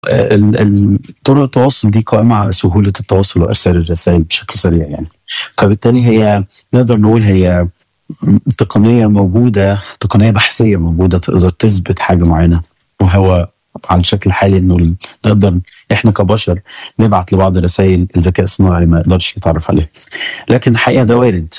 ال- ال- طرق التواصل دي قائمة على سهولة التواصل وإرسال الرسائل بشكل سريع يعني فبالتالي هي نقدر نقول هي تقنية موجودة تقنية بحثية موجودة تقدر تثبت حاجة معينة وهو على الشكل الحالي انه ال- نقدر احنا كبشر نبعت لبعض الرسائل الذكاء الصناعي ما يقدرش يتعرف عليها لكن الحقيقه ده وارد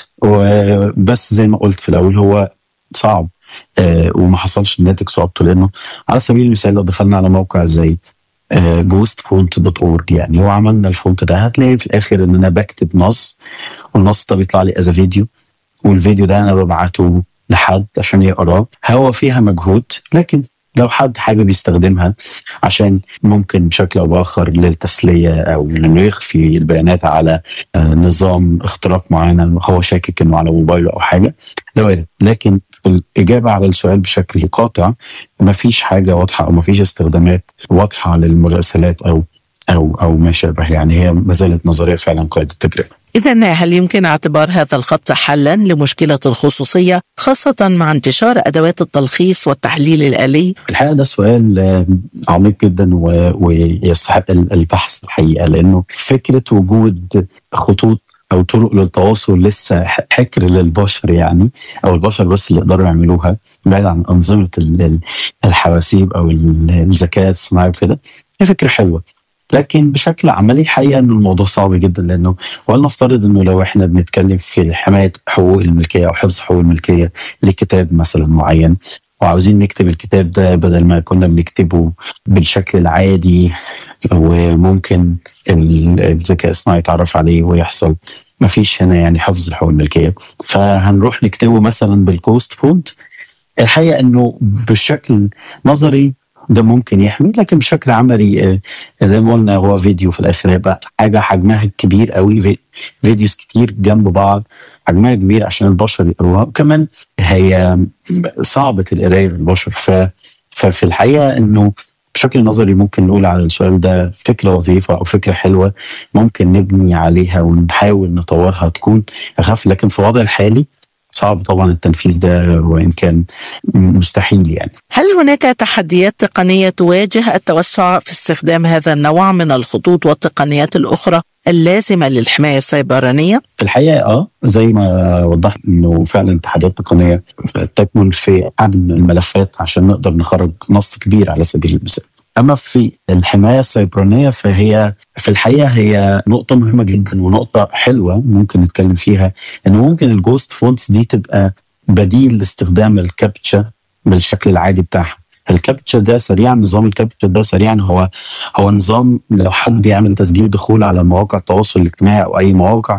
وبس زي ما قلت في الاول هو صعب آه، وما حصلش الناتج صعوبته لانه على سبيل المثال لو دخلنا على موقع زي جوست فونت دوت اورج يعني وعملنا الفونت ده هتلاقي في الاخر ان انا بكتب نص والنص ده بيطلع لي از فيديو والفيديو ده انا ببعته لحد عشان يقراه هو فيها مجهود لكن لو حد حابب يستخدمها عشان ممكن بشكل او باخر للتسليه او انه يخفي البيانات على آه، نظام اختراق معين هو شاكك انه على موبايله او حاجه ده وارد لكن الاجابه على السؤال بشكل قاطع ما فيش حاجه واضحه او ما فيش استخدامات واضحه للمراسلات او او او ما شابه يعني هي ما زالت نظريه فعلا قيد التجربه إذا هل يمكن اعتبار هذا الخط حلا لمشكلة الخصوصية خاصة مع انتشار أدوات التلخيص والتحليل الآلي؟ الحقيقه ده سؤال آه، عميق جدا و- ويستحق ال- البحث الحقيقه لانه فكره وجود خطوط او طرق للتواصل لسه ح- حكر للبشر يعني او البشر بس اللي يقدروا يعملوها بعيد عن انظمه ال- ال- الحواسيب او ال- الذكاء الصناعي وكده هي فكره حلوه لكن بشكل عملي حقيقه ان الموضوع صعب جدا لانه ولنفترض انه لو احنا بنتكلم في حمايه حقوق الملكيه او حفظ حقوق الملكيه لكتاب مثلا معين وعاوزين نكتب الكتاب ده بدل ما كنا بنكتبه بالشكل العادي وممكن ال- الذكاء الصناعي يتعرف عليه ويحصل ما فيش هنا يعني حفظ حقوق الملكيه فهنروح نكتبه مثلا بالكوست فونت الحقيقه انه بشكل نظري ده ممكن يحمي لكن بشكل عملي آه، زي ما قلنا هو فيديو في الاخر هيبقى حاجه حجمها كبير قوي في- فيديوز كتير جنب بعض حجمها كبير عشان البشر يقروها وكمان هي صعبه القرايه للبشر ف ففي الحقيقه انه بشكل نظري ممكن نقول على السؤال ده فكره لطيفه او فكره حلوه ممكن نبني عليها ونحاول نطورها تكون اخف لكن في الوضع الحالي صعب طبعا التنفيذ ده وان كان مستحيل يعني هل هناك تحديات تقنية تواجه التوسع في استخدام هذا النوع من الخطوط والتقنيات الأخرى اللازمة للحماية السيبرانية؟ في الحقيقه اه زي ما وضحت انه فعلا تحديات تقنيه تكمن في حجم الملفات عشان نقدر نخرج نص كبير على سبيل المثال. اما في الحمايه السيبرانيه فهي في الحقيقه هي نقطه مهمه جدا ونقطه حلوه ممكن نتكلم فيها انه ممكن الجوست فونتس دي تبقى بديل لاستخدام الكابتشا بالشكل العادي بتاعها. الكابتشا ده سريعا نظام الكابتشا ده سريعا هو هو نظام لو حد بيعمل تسجيل دخول على مواقع التواصل الاجتماعي او اي مواقع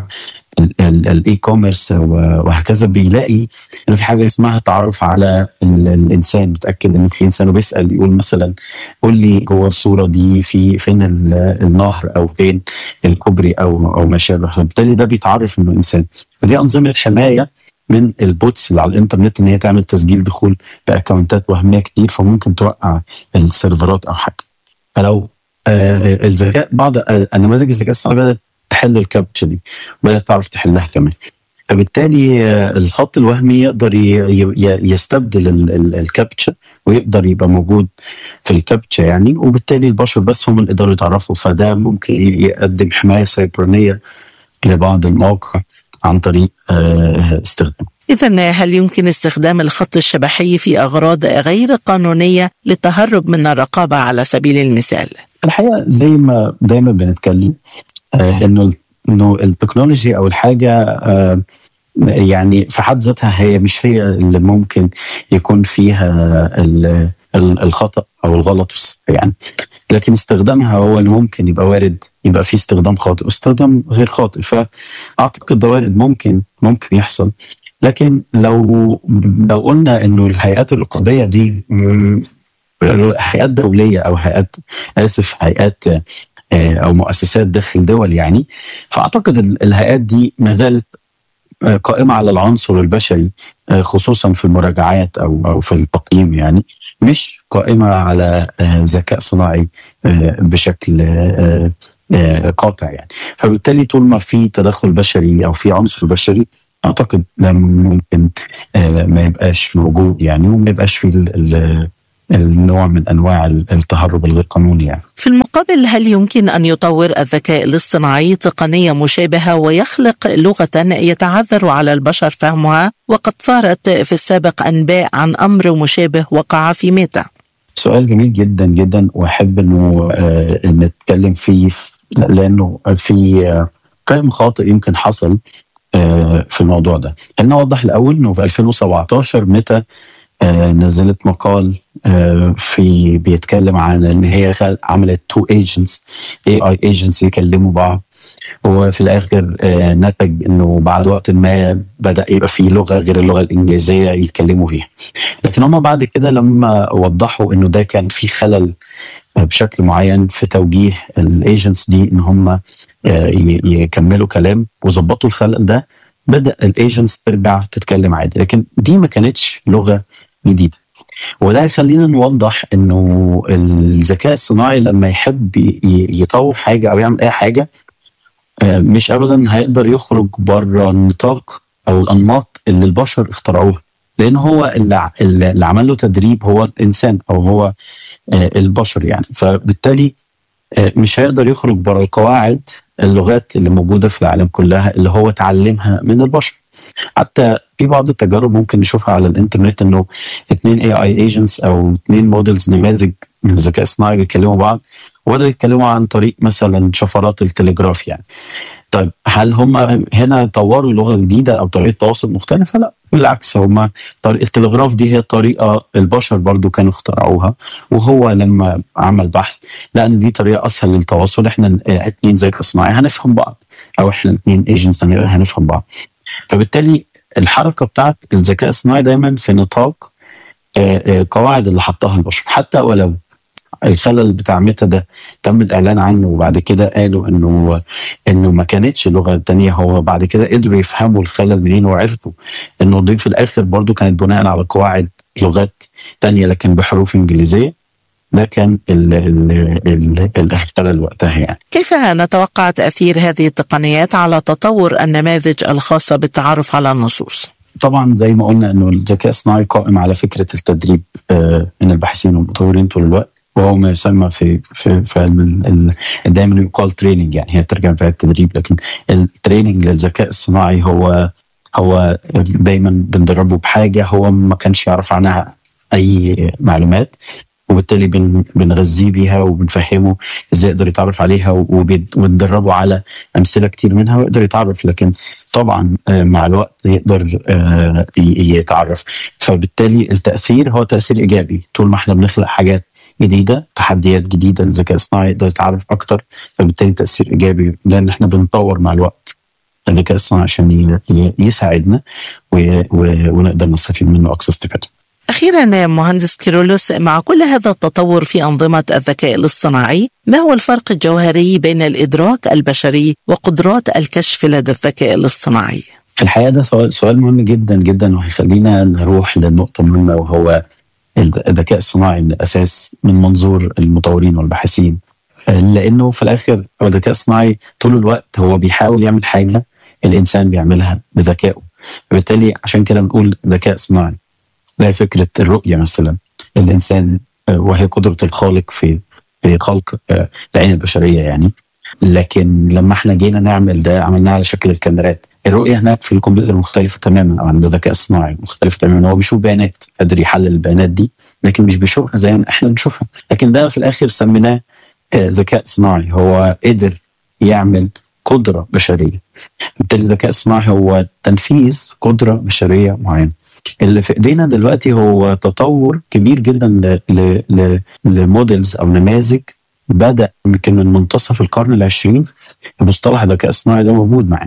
الاي كوميرس وهكذا بيلاقي انه في حاجه اسمها تعرف على ال- الانسان بتاكد ان في انسان وبيسال يقول مثلا قول لي جوه الصوره دي في فين ال- النهر او فين الكوبري او او ما شابه فبالتالي ده بيتعرف انه انسان ودي انظمه حمايه من البوتس اللي على الانترنت ان هي تعمل تسجيل دخول باكونتات وهميه كتير فممكن توقع السيرفرات او حاجه فلو آه الذكاء بعض آه نماذج الذكاء الصناعي بدات تحل الكابتشا دي بدات تعرف تحلها كمان فبالتالي آه، الخط الوهمي يقدر ي- ي- يستبدل ال- ال- الكابتشا ويقدر يبقى موجود في الكابتشا يعني وبالتالي البشر بس هم اللي يقدروا يتعرفوا فده ممكن يقدم حمايه سيبرانيه لبعض المواقع عن طريق آه، استخدامه إذا هل يمكن استخدام الخط الشبحي في أغراض غير قانونية للتهرب من الرقابة على سبيل المثال؟ الحقيقه زي ما دايما بنتكلم آه انه انه التكنولوجي او الحاجه آه يعني في حد ذاتها هي مش هي اللي ممكن يكون فيها ال- ال- الخطا او الغلط والصح يعني لكن استخدامها هو اللي ممكن يبقى وارد يبقى فيه استخدام خاطئ واستخدام غير خاطئ فاعتقد ده وارد ممكن ممكن يحصل لكن لو لو قلنا انه الهيئات الرقابيه دي م- هيئات دوليه او هيئات اسف هيئات آه، او مؤسسات داخل دول يعني فاعتقد ال- الهيئات دي ما زالت آه، قائمه على العنصر البشري آه، خصوصا في المراجعات او او في التقييم يعني مش قائمه على آه، ذكاء صناعي آه، بشكل آه، آه، قاطع يعني فبالتالي طول ما في تدخل بشري او في عنصر بشري اعتقد ده ممكن آه، ما يبقاش موجود يعني وما يبقاش في ال- ال- النوع من انواع التهرب الغير قانوني يعني. في المقابل هل يمكن ان يطور الذكاء الاصطناعي تقنيه مشابهه ويخلق لغه يتعذر على البشر فهمها وقد ثارت في السابق انباء عن امر مشابه وقع في ميتا؟ سؤال جميل جدا جدا واحب انه آه نتكلم فيه لانه في آه قائم خاطئ يمكن حصل آه في الموضوع ده. خلينا نوضح الاول انه في 2017 ميتا آه نزلت مقال آه في بيتكلم عن ان هي عملت تو ايجنتس اي اي ايجنتس يكلموا بعض وفي الاخر آه نتج انه بعد وقت ما بدا يبقى في لغه غير اللغه الانجليزيه يتكلموا فيها لكن هم بعد كده لما وضحوا انه ده كان في خلل بشكل معين في توجيه الايجنتس دي ان هم يكملوا كلام وظبطوا الخلل ده بدا الايجنتس ترجع تتكلم عادي لكن دي ما كانتش لغه جديده وده يخلينا نوضح انه الذكاء الصناعي لما يحب يطور حاجه او يعمل اي حاجه مش ابدا هيقدر يخرج بره النطاق او الانماط اللي البشر اخترعوها لان هو اللي, اللي عمل له تدريب هو الانسان او هو البشر يعني فبالتالي مش هيقدر يخرج بره القواعد اللغات اللي موجوده في العالم كلها اللي هو اتعلمها من البشر حتى في بعض التجارب ممكن نشوفها على الانترنت انه اثنين اي اي ايجنتس او اثنين موديلز نماذج من الذكاء الصناعي بيتكلموا بعض وبداوا يتكلموا عن طريق مثلا شفرات التليجراف يعني طيب هل هم هنا طوروا لغه جديده او طريقه تواصل مختلفه؟ لا بالعكس هم طريقه التلغراف دي هي طريقه البشر برضو كانوا اخترعوها وهو لما عمل بحث لقى ان دي طريقه اسهل للتواصل احنا اثنين ذكاء صناعي هنفهم بعض او احنا اثنين ايجنتس هنفهم بعض فبالتالي الحركه بتاعت الذكاء الصناعي دايما في نطاق قواعد اللي حطها البشر حتى ولو الخلل بتاع ميتا ده تم الاعلان عنه وبعد كده قالوا انه انه ما كانتش لغه تانية هو بعد كده قدروا يفهموا الخلل منين وعرفوا انه دي في الاخر برضو كانت بناء على قواعد لغات تانية لكن بحروف انجليزيه ده كان الخلل وقتها يعني كيف نتوقع تاثير هذه التقنيات على تطور النماذج الخاصه بالتعرف على النصوص؟ طبعا زي ما قلنا انه الذكاء الصناعي قائم على فكره التدريب من الباحثين والمطورين طول الوقت وهو ما يسمى في في في علم دايما يقال تريننج يعني هي ترجع في التدريب لكن التريننج للذكاء الصناعي هو هو دايما بندربه بحاجه هو ما كانش يعرف عنها اي معلومات وبالتالي بنغذيه بيها وبنفهمه ازاي يقدر يتعرف عليها وبندربه على امثله كتير منها ويقدر يتعرف لكن طبعا مع الوقت يقدر يتعرف فبالتالي التاثير هو تاثير ايجابي طول ما احنا بنخلق حاجات جديده تحديات جديده للذكاء الصناعي يقدر يتعرف اكتر فبالتالي تاثير ايجابي لان احنا بنطور مع الوقت الذكاء الصناعي عشان يساعدنا ونقدر نستفيد منه اقصى استفاده. أخيرا مهندس كيرولوس مع كل هذا التطور في أنظمة الذكاء الاصطناعي ما هو الفرق الجوهري بين الإدراك البشري وقدرات الكشف لدى الذكاء الاصطناعي؟ في الحقيقة ده سؤال, سؤال مهم جدا جدا وهيخلينا نروح لنقطة مهمة وهو الذكاء الصناعي من الأساس من منظور المطورين والباحثين لأنه في الآخر هو الذكاء الصناعي طول الوقت هو بيحاول يعمل حاجة الإنسان بيعملها بذكائه فبالتالي عشان كده بنقول ذكاء صناعي زي فكره الرؤيه مثلا الانسان وهي قدره الخالق في في خلق العين البشريه يعني لكن لما احنا جينا نعمل ده عملناه على شكل الكاميرات الرؤيه هناك في الكمبيوتر مختلفه تماما او عند الذكاء الصناعي مختلف تماما هو بيشوف بيانات قادر يحلل البيانات دي لكن مش بيشوفها زي ما احنا بنشوفها لكن ده في الاخر سميناه ذكاء صناعي هو قدر يعمل قدره بشريه بالتالي الذكاء الصناعي هو تنفيذ قدره بشريه معينه اللي في ايدينا دلوقتي هو تطور كبير جدا لموديلز او نماذج بدا يمكن من منتصف القرن العشرين مصطلح الذكاء الصناعي ده موجود معانا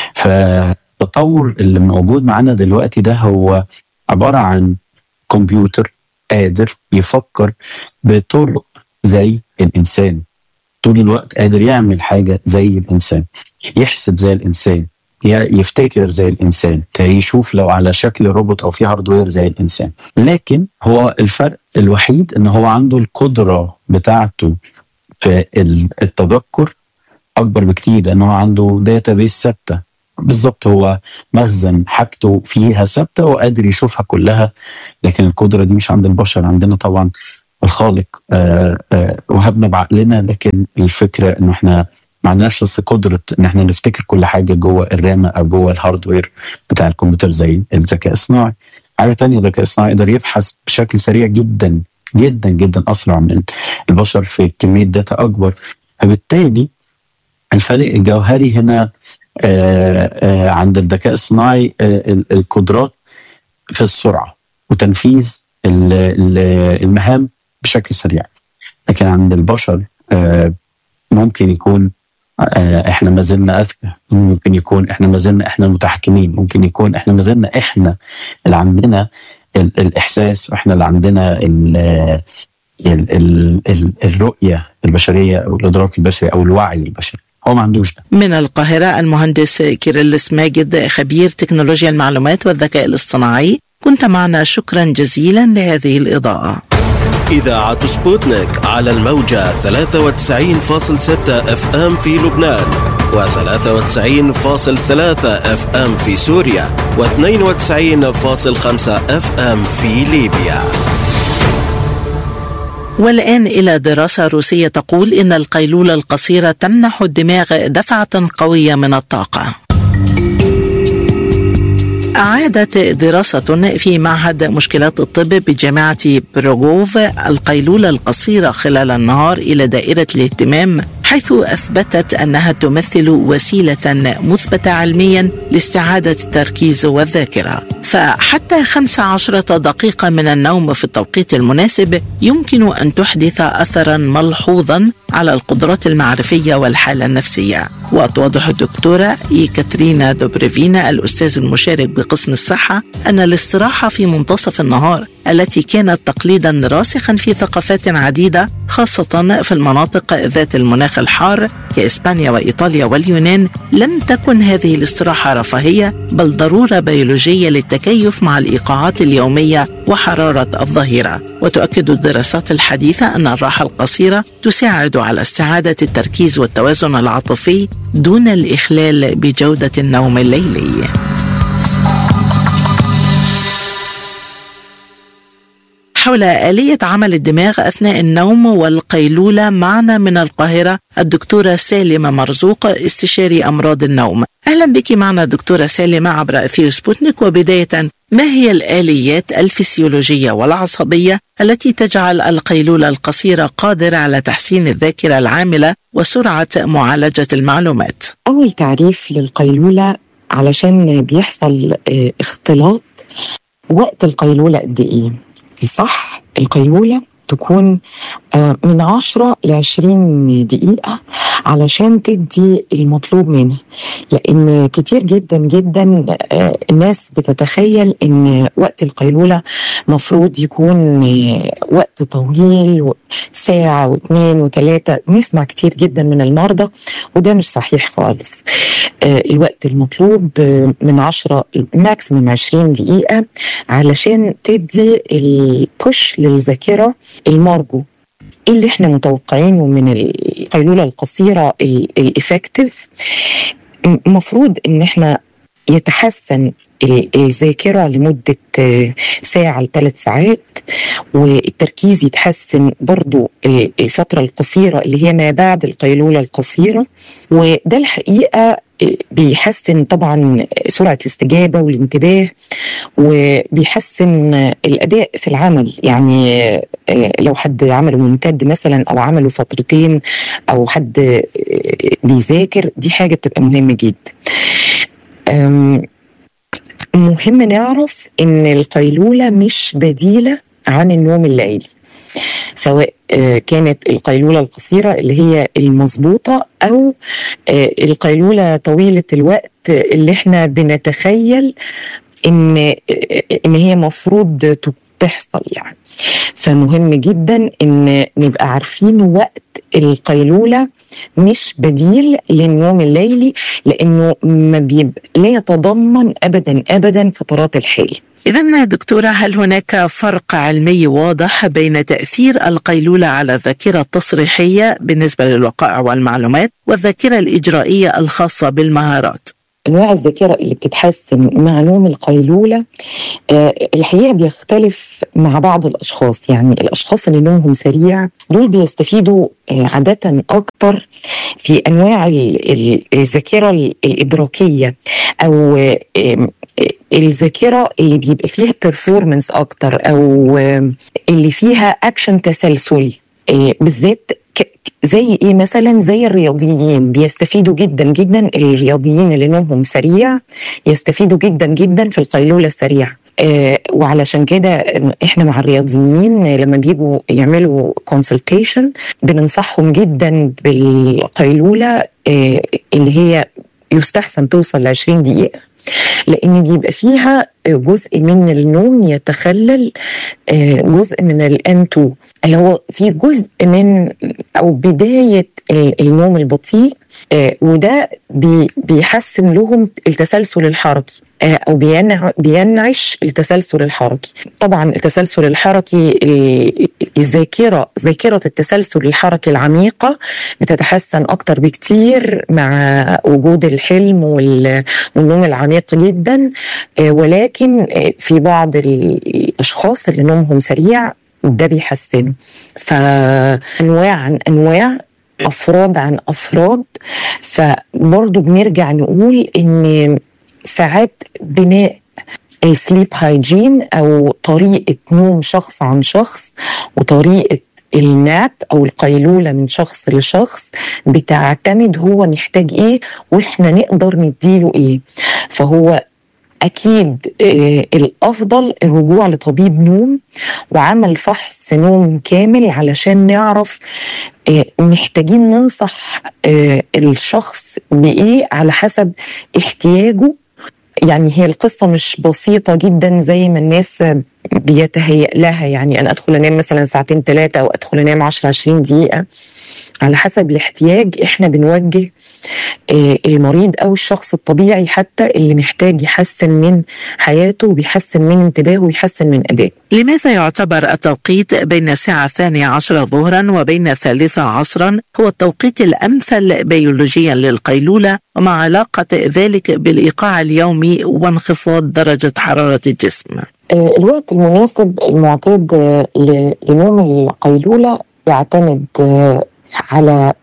فالتطور اللي موجود معانا دلوقتي ده هو عباره عن كمبيوتر قادر يفكر بطرق زي الانسان طول الوقت قادر يعمل حاجه زي الانسان يحسب زي الانسان يفتكر زي الانسان يشوف لو على شكل روبوت او في هاردوير زي الانسان لكن هو الفرق الوحيد ان هو عنده القدره بتاعته في التذكر اكبر بكتير لان هو عنده داتا بيس ثابته بالظبط هو مخزن حاجته فيها ثابته وقادر يشوفها كلها لكن القدره دي مش عند البشر عندنا طبعا الخالق آه، آه، وهبنا بعقلنا لكن الفكره انه احنا ما عندناش بس قدره ان احنا نفتكر كل حاجه جوه الرامه او جوه الهاردوير بتاع الكمبيوتر زي الذكاء الصناعي. حاجه تانية الذكاء الصناعي يقدر يبحث بشكل سريع جدا جدا جدا اسرع من البشر في كميه داتا اكبر فبالتالي الفرق الجوهري هنا آه، آه، عند الذكاء الصناعي آه، ال- القدرات في السرعه وتنفيذ ال- ال- المهام بشكل سريع لكن عند البشر آه، ممكن يكون آه، احنا ما زلنا اذكى ممكن يكون احنا ما زلنا احنا المتحكمين ممكن يكون احنا ما زلنا احنا اللي عندنا ال- الاحساس واحنا اللي عندنا ال ال ال ال الرؤيه البشريه او الادراك البشري او الوعي البشري هو ما عندوش ده من القاهرة المهندس كيرلس ماجد خبير تكنولوجيا المعلومات والذكاء الاصطناعي كنت معنا شكرا جزيلا لهذه الإضاءة إذاعة سبوتنيك على الموجة 93.6 اف ام في لبنان و93.3 اف ام في سوريا و92.5 اف ام في ليبيا والآن إلى دراسة روسية تقول إن القيلولة القصيرة تمنح الدماغ دفعة قوية من الطاقة أعادت دراسة في معهد مشكلات الطب بجامعة بروغوف القيلولة القصيرة خلال النهار إلى دائرة الاهتمام حيث أثبتت أنها تمثل وسيلة مثبتة علميا لاستعادة التركيز والذاكرة فحتى 15 دقيقة من النوم في التوقيت المناسب يمكن أن تحدث أثرا ملحوظا على القدرات المعرفية والحالة النفسية وتوضح الدكتورة إيكاترينا دوبريفينا الأستاذ المشارك بقسم الصحة أن الاستراحة في منتصف النهار التي كانت تقليدا راسخا في ثقافات عديدة خاصة في المناطق ذات المناخ الحار كإسبانيا وإيطاليا واليونان لم تكن هذه الاستراحة رفاهية بل ضرورة بيولوجية للتكيف مع الإيقاعات اليومية وحرارة الظهيرة وتؤكد الدراسات الحديثة أن الراحة القصيرة تساعد على استعادة التركيز والتوازن العاطفي دون الإخلال بجودة النوم الليلي حول آلية عمل الدماغ أثناء النوم والقيلولة معنا من القاهرة الدكتورة سالمة مرزوق استشاري أمراض النوم أهلا بك معنا دكتورة سالمة عبر أثير سبوتنيك وبداية ما هي الآليات الفسيولوجية والعصبية التي تجعل القيلولة القصيرة قادرة على تحسين الذاكرة العاملة وسرعة معالجة المعلومات أول تعريف للقيلولة علشان بيحصل آه، اختلاط وقت القيلولة قد إيه؟ صح القيلولة تكون آه، من 10 ل 20 دقيقة علشان تدي المطلوب منها لأن كتير جدا جدا آه، الناس بتتخيل إن وقت القيلولة مفروض يكون آه، وقت طويل و- ساعة واثنين وثلاثة نسمع كتير جدا من المرضى وده مش صحيح خالص آه، الوقت المطلوب آه، من 10 ماكسيمم 20 دقيقة علشان تدي البوش للذاكرة المرجو ايه اللي احنا متوقعينه من القيلولة القصيرة الافكتيف المفروض ان احنا يتحسن ال- الذاكرة لمدة آه، ساعة لثلاث ساعات والتركيز يتحسن برضو ال- الفترة القصيرة اللي هي ما بعد القيلولة القصيرة وده الحقيقة آه، بيحسن طبعا سرعة الاستجابة والانتباه وبيحسن آه، الأداء في العمل يعني آه، لو حد عمله ممتد مثلا أو عمله فترتين أو حد آه، بيذاكر دي حاجة بتبقى مهمة جدا أم، مهم نعرف ان القيلوله مش بديله عن النوم الليلي سواء آه، كانت القيلوله القصيره اللي هي المظبوطه او آه، القيلوله طويله الوقت اللي احنا بنتخيل ان آه، ان هي مفروض تحصل يعني فمهم جدا ان نبقى عارفين وقت القيلوله مش بديل للنوم الليلي لانه ما بيبقى لا يتضمن ابدا ابدا فترات الحالي إذا دكتورة هل هناك فرق علمي واضح بين تأثير القيلولة على الذاكرة التصريحية بالنسبة للوقائع والمعلومات والذاكرة الإجرائية الخاصة بالمهارات؟ انواع الذاكره اللي بتتحسن مع نوم القيلوله آه، الحقيقه بيختلف مع بعض الاشخاص يعني الاشخاص اللي نومهم سريع دول بيستفيدوا آه، عاده اكتر في انواع ال- ال- الذاكره الادراكيه او آم، الذاكره اللي بيبقى فيها بيرفورمانس اكتر او آم، اللي فيها اكشن تسلسلي آه، بالذات ك- زي ايه مثلا زي الرياضيين بيستفيدوا جدا جدا الرياضيين اللي نومهم سريع يستفيدوا جدا جدا في القيلوله السريعه آه وعلشان كده احنا مع الرياضيين لما بيجوا يعملوا كونسلتيشن بننصحهم جدا بالقيلوله آه اللي هي يستحسن توصل ل 20 دقيقه لان بيبقى فيها جزء من النوم يتخلل آه، جزء من الان 2 اللي هو في جزء من او بدايه ال- النوم البطيء آه، وده بي- بيحسن لهم التسلسل الحركي آه، او بينع بينعش التسلسل الحركي طبعا التسلسل الحركي ال- الذاكره ذاكره التسلسل الحركي العميقه بتتحسن اكتر بكتير مع وجود الحلم وال- والنوم العميق جدا آه، ولكن آه، في بعض الاشخاص اللي نومهم سريع ده بيحسنه فانواع عن انواع افراد عن افراد فبرضه بنرجع نقول ان ساعات بناء السليب هايجين او طريقه نوم شخص عن شخص وطريقه الناب او القيلوله من شخص لشخص بتعتمد هو محتاج ايه واحنا نقدر نديله ايه فهو اكيد آه، الافضل الرجوع لطبيب نوم وعمل فحص نوم كامل علشان نعرف آه، محتاجين ننصح آه، الشخص بايه على حسب احتياجه يعني هي القصة مش بسيطة جدا زي ما الناس بيتهيأ لها يعني أنا أدخل أنام مثلا ساعتين ثلاثة أو أدخل أنام 10 20 دقيقة على حسب الاحتياج إحنا بنوجه آه، المريض أو الشخص الطبيعي حتى اللي محتاج يحسن من حياته وبيحسن من انتباهه ويحسن من أدائه لماذا يعتبر التوقيت بين الساعة الثانية عشرة ظهرا وبين الثالثة عصرا هو التوقيت الأمثل بيولوجيا للقيلولة ومع علاقة ذلك بالإيقاع اليومي وانخفاض درجة حرارة الجسم؟ آه، الوقت المناسب المعتاد آه، ل- لنوم القيلولة يعتمد آه، على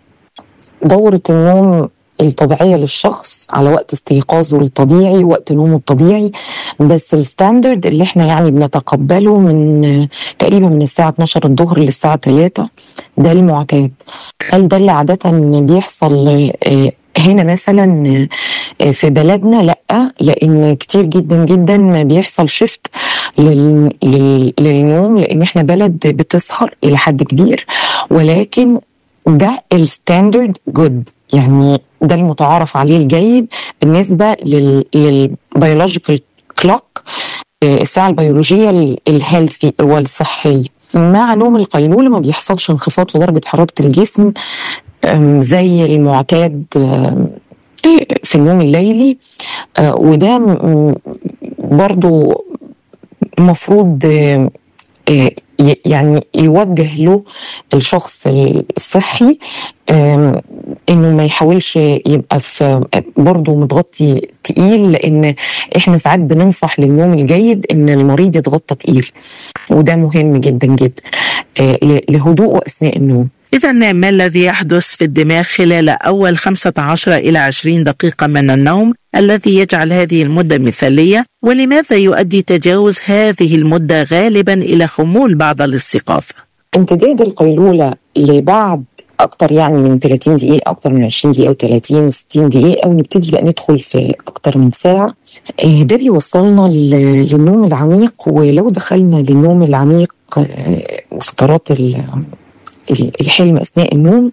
دورة النوم الطبيعية للشخص على وقت استيقاظه الطبيعي وقت نومه الطبيعي بس الستاندرد اللي احنا يعني بنتقبله من آه، تقريبا من الساعة 12 الظهر للساعة 3 ده المعتاد هل ده اللي عادة بيحصل آه، هنا مثلا آه، في بلدنا لا لان كتير جدا جدا ما بيحصل شيفت لل... لل... للنوم لان احنا بلد بتسهر الى حد كبير ولكن ده الستاندرد جود يعني ده المتعارف عليه الجيد بالنسبه لل... للبيولوجيكال كلوك الساعه البيولوجيه ال- الهيلثي والصحيه مع نوم القيلوله ما بيحصلش انخفاض في درجه حراره الجسم أم، زي المعتاد أم، في النوم الليلي آه، وده م- م- برضو مفروض آه، آه، ي- يعني يوجه له الشخص الصحي آم، انه ما يحاولش يبقى في برضه متغطي تقيل لان احنا ساعات بننصح للنوم الجيد ان المريض يتغطى تقيل وده مهم جدا جدا آه، ل- لهدوءه اثناء النوم إذا ما الذي يحدث في الدماغ خلال أول 15 إلى 20 دقيقة من النوم الذي يجعل هذه المدة مثالية ولماذا يؤدي تجاوز هذه المدة غالبا إلى خمول بعد الاستيقاظ؟ امتداد القيلولة لبعد أكتر يعني من 30 دقيقة أكتر من 20 دقيقة و30 و60 دقيقة ونبتدي بقى ندخل في أكتر من ساعة آه، ده بيوصلنا ل- للنوم العميق ولو دخلنا للنوم العميق آه، وفترات ال- ال- الحلم أثناء النوم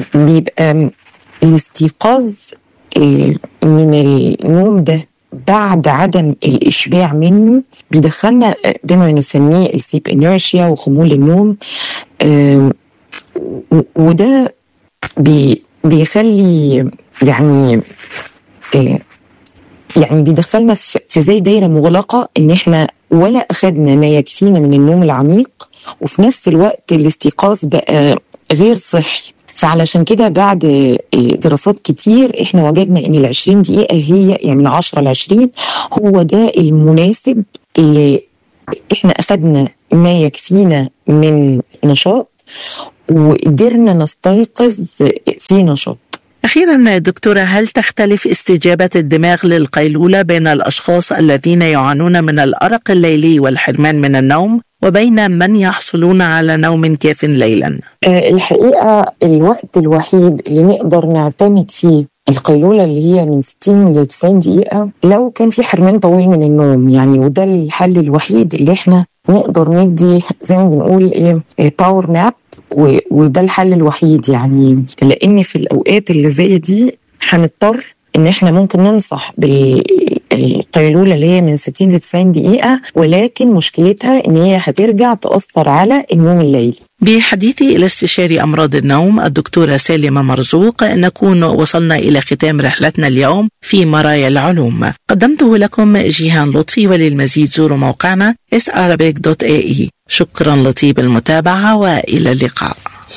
بيبقى الاستيقاظ آه، من النوم ده بعد عدم الإشباع منه بيدخلنا آه، ده ما نسميه السليب انيرشيا وخمول النوم آم، و- وده بي بيخلي يعني آه، يعني بيدخلنا في في زي دايره مغلقه ان احنا ولا اخذنا ما يكفينا من النوم العميق وفي نفس الوقت الاستيقاظ بقى غير صحي فعلشان كده بعد دراسات كتير احنا وجدنا ان ال 20 دقيقه هي يعني من 10 ل 20 هو ده المناسب اللي احنا اخدنا ما يكفينا من نشاط وقدرنا نستيقظ في نشاط أخيرا دكتورة هل تختلف استجابة الدماغ للقيلولة بين الأشخاص الذين يعانون من الأرق الليلي والحرمان من النوم وبين من يحصلون على نوم كاف ليلا؟ الحقيقة الوقت الوحيد اللي نقدر نعتمد فيه القيلولة اللي هي من 60 ل 90 دقيقة لو كان في حرمان طويل من النوم يعني وده الحل الوحيد اللي احنا نقدر ندي زي ما بنقول ايه باور ناب وده الحل الوحيد يعني لان في الاوقات اللي زي دي هنضطر ان احنا ممكن ننصح بالقيلوله اللي هي من 60 ل 90 دقيقه ولكن مشكلتها ان هي هترجع تاثر على النوم الليلي بحديثي إلى استشاري أمراض النوم الدكتورة سالمة مرزوق نكون وصلنا إلى ختام رحلتنا اليوم في مرايا العلوم قدمته لكم جيهان لطفي وللمزيد زوروا موقعنا sarabic.ae شكرا لطيب المتابعة وإلى اللقاء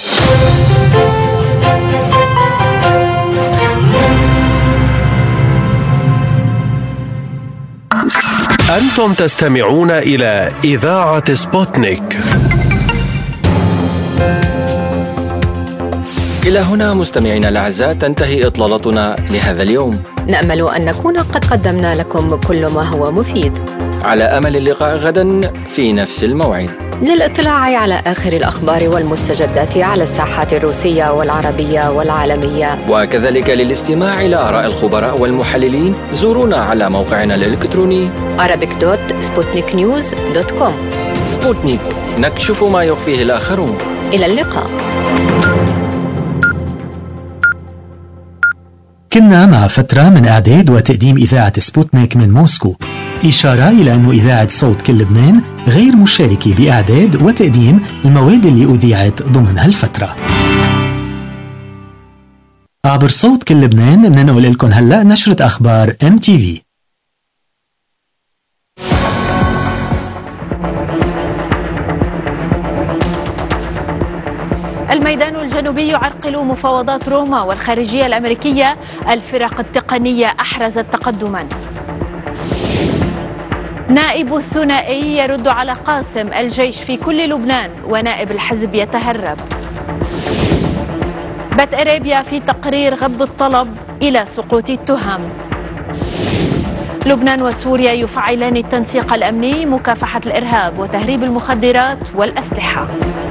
أنتم تستمعون إلى إذاعة سبوتنيك إلى هنا مستمعينا الأعزاء تنتهي إطلالتنا لهذا اليوم نأمل أن نكون قد قدمنا لكم كل ما هو مفيد على أمل اللقاء غدا في نفس الموعد للاطلاع على آخر الأخبار والمستجدات على الساحات الروسية والعربية والعالمية وكذلك للاستماع إلى آراء الخبراء والمحللين زورونا على موقعنا الإلكتروني arabic.sputniknews.com سبوتنيك نكشف ما يخفيه الآخرون إلى اللقاء كنا مع فترة من إعداد وتقديم إذاعة سبوتنيك من موسكو إشارة إلى أن إذاعة صوت كل لبنان غير مشاركة بإعداد وتقديم المواد اللي أذيعت ضمن هالفترة عبر صوت كل لبنان بننقل لكم هلأ نشرة أخبار ام تي في الميدان الجنوبي يعرقل مفاوضات روما والخارجية الأمريكية الفرق التقنية أحرزت تقدما نائب الثنائي يرد على قاسم الجيش في كل لبنان ونائب الحزب يتهرب بت أريبيا في تقرير غض الطلب إلى سقوط التهم لبنان وسوريا يفعلان التنسيق الأمني مكافحة الإرهاب وتهريب المخدرات والأسلحة